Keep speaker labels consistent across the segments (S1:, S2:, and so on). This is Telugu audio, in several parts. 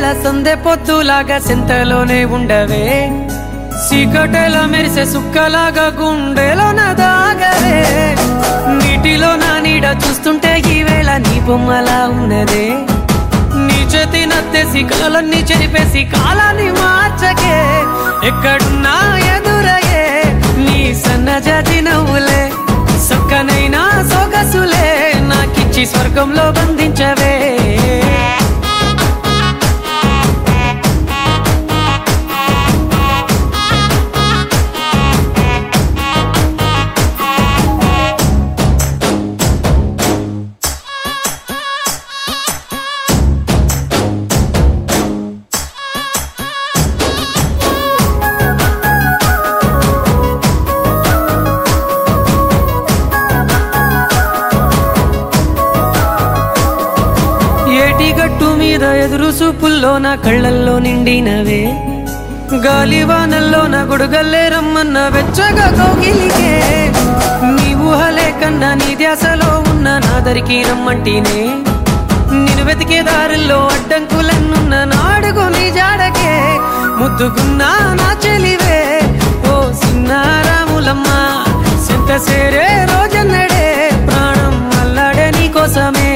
S1: సందె పొద్దులాగా సింతలోనే ఉండవే సీకటెల మెరిసే సుక్కలాగా గుండెలోన దాగవే నీటిలో నా నీడ చూస్తుంటే ఈవేళ నీ బొమ్మలా ఉన్నదే నీ చేతి నత్తేసి కలలన్నీ చెరిపేసి కాలాన్ని మార్చకే ఎక్కడున్నా ఎదురయ్యే నీ సన్నజాతి నవ్వులే సక్కనైనా సొగసులే నాకిచ్చి స్వర్గంలో బంధించవే ఏటి గట్టు మీద ఎదురు చూపుల్లో నా కళ్ళల్లో నిండినవే గాలివానల్లో నా గొడుగల్లే రమ్మన్న వెచ్చగా కౌగిలికే నీ ఊహలే కన్నా నీ ధ్యాసలో ఉన్న నాదరికి రమ్మంటినే నేను వెతికే దారుల్లో అడ్డంకులన్నున్న నాడుగు నీ జాడకే ముద్దుకున్నా నా చెలివే ఓ సిన్నారాములమ్మ సింత సేరే రోజన్నడే ప్రాణం అల్లాడే నీ కోసమే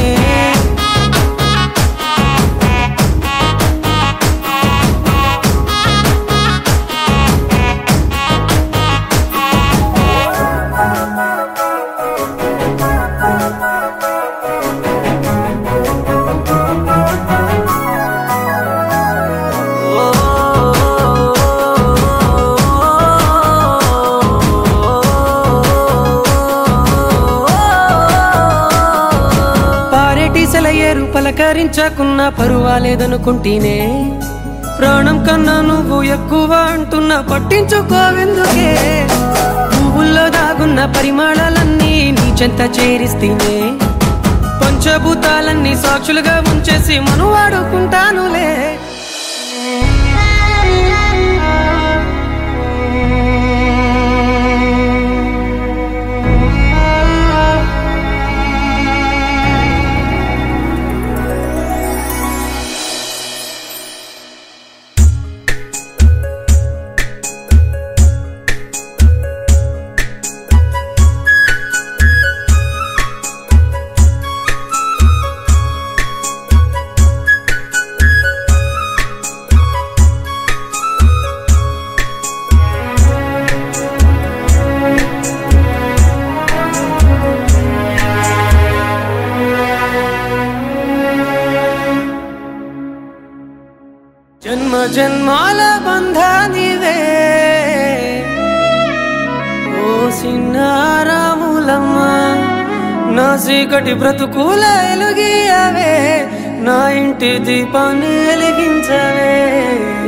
S1: పారేటి సెలయేరు పలకరించకున్న పరువాలేదనుకుంటేనే ప్రాణం కన్నా నువ్వు ఎక్కువ అంటున్నా పట్టించుకోవెందుకే పువ్వుల్లో దాగున్న పరిమాణాలన్నీ నీ చెంత చేరిస్తేనే పంచభూతాలన్నీ సాక్షులుగా ఉంచేసి మను వాడుకుంటానులే జన్మ జన్మాల బంధానివే ఓ సిన్నారాములమ్మ నా చీకటి బ్రతుకుల ఎలుగియవే నా ఇంటి దీపాన్ని వెలిగించవే